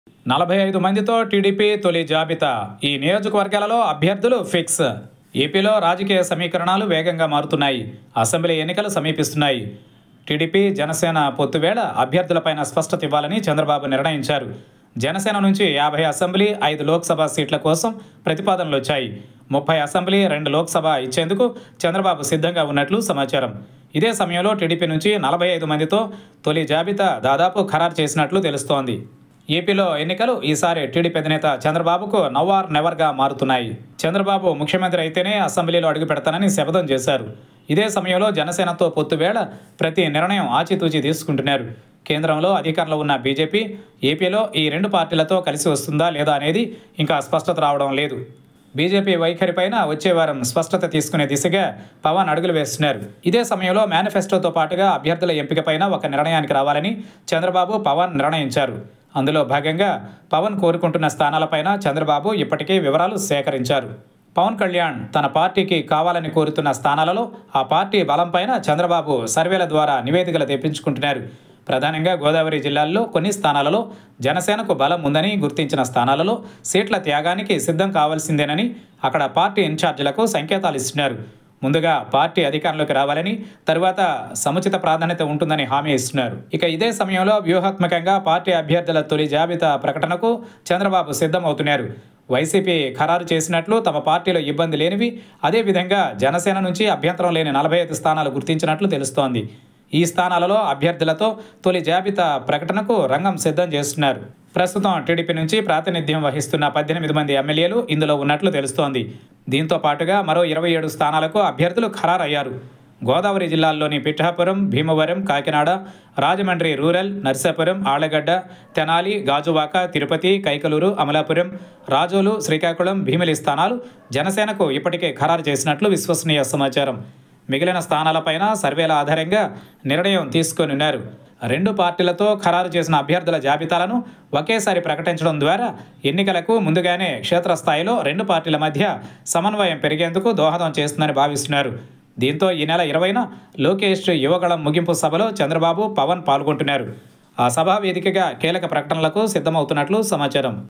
నలభై ఐదు మందితో టీడీపీ తొలి జాబితా ఈ నియోజకవర్గాలలో అభ్యర్థులు ఫిక్స్ ఏపీలో రాజకీయ సమీకరణాలు వేగంగా మారుతున్నాయి అసెంబ్లీ ఎన్నికలు సమీపిస్తున్నాయి టీడీపీ జనసేన పొత్తువేళ అభ్యర్థులపైన స్పష్టత ఇవ్వాలని చంద్రబాబు నిర్ణయించారు జనసేన నుంచి యాభై అసెంబ్లీ ఐదు లోక్సభ సీట్ల కోసం ప్రతిపాదనలు వచ్చాయి ముప్పై అసెంబ్లీ రెండు లోక్సభ ఇచ్చేందుకు చంద్రబాబు సిద్ధంగా ఉన్నట్లు సమాచారం ఇదే సమయంలో టీడీపీ నుంచి నలభై ఐదు మందితో తొలి జాబితా దాదాపు ఖరారు చేసినట్లు తెలుస్తోంది ఏపీలో ఎన్నికలు ఈసారి టీడీపీ అధినేత చంద్రబాబుకు నవ్వార్ నెవర్గా మారుతున్నాయి చంద్రబాబు ముఖ్యమంత్రి అయితేనే అసెంబ్లీలో అడుగు పెడతానని శపథం చేశారు ఇదే సమయంలో జనసేనతో పొత్తు వేళ ప్రతి నిర్ణయం ఆచితూచి తీసుకుంటున్నారు కేంద్రంలో అధికారంలో ఉన్న బీజేపీ ఏపీలో ఈ రెండు పార్టీలతో కలిసి వస్తుందా లేదా అనేది ఇంకా స్పష్టత రావడం లేదు బీజేపీ వైఖరిపైన వచ్చే వారం స్పష్టత తీసుకునే దిశగా పవన్ అడుగులు వేస్తున్నారు ఇదే సమయంలో మేనిఫెస్టోతో పాటుగా అభ్యర్థుల ఎంపికపైన ఒక నిర్ణయానికి రావాలని చంద్రబాబు పవన్ నిర్ణయించారు అందులో భాగంగా పవన్ కోరుకుంటున్న స్థానాలపైన చంద్రబాబు ఇప్పటికే వివరాలు సేకరించారు పవన్ కళ్యాణ్ తన పార్టీకి కావాలని కోరుతున్న స్థానాలలో ఆ పార్టీ బలంపైన చంద్రబాబు సర్వేల ద్వారా నివేదికలు తెప్పించుకుంటున్నారు ప్రధానంగా గోదావరి జిల్లాల్లో కొన్ని స్థానాలలో జనసేనకు బలం ఉందని గుర్తించిన స్థానాలలో సీట్ల త్యాగానికి సిద్ధం కావాల్సిందేనని అక్కడ పార్టీ ఇన్ఛార్జీలకు సంకేతాలు ఇస్తున్నారు ముందుగా పార్టీ అధికారంలోకి రావాలని తరువాత సముచిత ప్రాధాన్యత ఉంటుందని హామీ ఇస్తున్నారు ఇక ఇదే సమయంలో వ్యూహాత్మకంగా పార్టీ అభ్యర్థుల తొలి జాబితా ప్రకటనకు చంద్రబాబు సిద్ధమవుతున్నారు వైసీపీ ఖరారు చేసినట్లు తమ పార్టీలో ఇబ్బంది లేనివి అదేవిధంగా జనసేన నుంచి అభ్యంతరం లేని నలభై ఐదు స్థానాలు గుర్తించినట్లు తెలుస్తోంది ఈ స్థానాలలో అభ్యర్థులతో తొలి జాబితా ప్రకటనకు రంగం సిద్ధం చేస్తున్నారు ప్రస్తుతం టీడీపీ నుంచి ప్రాతినిధ్యం వహిస్తున్న పద్దెనిమిది మంది ఎమ్మెల్యేలు ఇందులో ఉన్నట్లు తెలుస్తోంది దీంతో పాటుగా మరో ఇరవై ఏడు స్థానాలకు అభ్యర్థులు ఖరారయ్యారు గోదావరి జిల్లాల్లోని పిఠాపురం భీమవరం కాకినాడ రాజమండ్రి రూరల్ నర్సాపురం ఆళ్లగడ్డ తెనాలి గాజువాక తిరుపతి కైకలూరు అమలాపురం రాజోలు శ్రీకాకుళం భీమిలి స్థానాలు జనసేనకు ఇప్పటికే ఖరారు చేసినట్లు విశ్వసనీయ సమాచారం మిగిలిన స్థానాలపైన సర్వేల ఆధారంగా నిర్ణయం తీసుకొనున్నారు రెండు పార్టీలతో ఖరారు చేసిన అభ్యర్థుల జాబితాలను ఒకేసారి ప్రకటించడం ద్వారా ఎన్నికలకు ముందుగానే క్షేత్రస్థాయిలో రెండు పార్టీల మధ్య సమన్వయం పెరిగేందుకు దోహదం చేస్తుందని భావిస్తున్నారు దీంతో ఈ నెల ఇరవైన లోకేష్ యువగళం ముగింపు సభలో చంద్రబాబు పవన్ పాల్గొంటున్నారు ఆ సభా వేదికగా కీలక ప్రకటనలకు సిద్ధమవుతున్నట్లు సమాచారం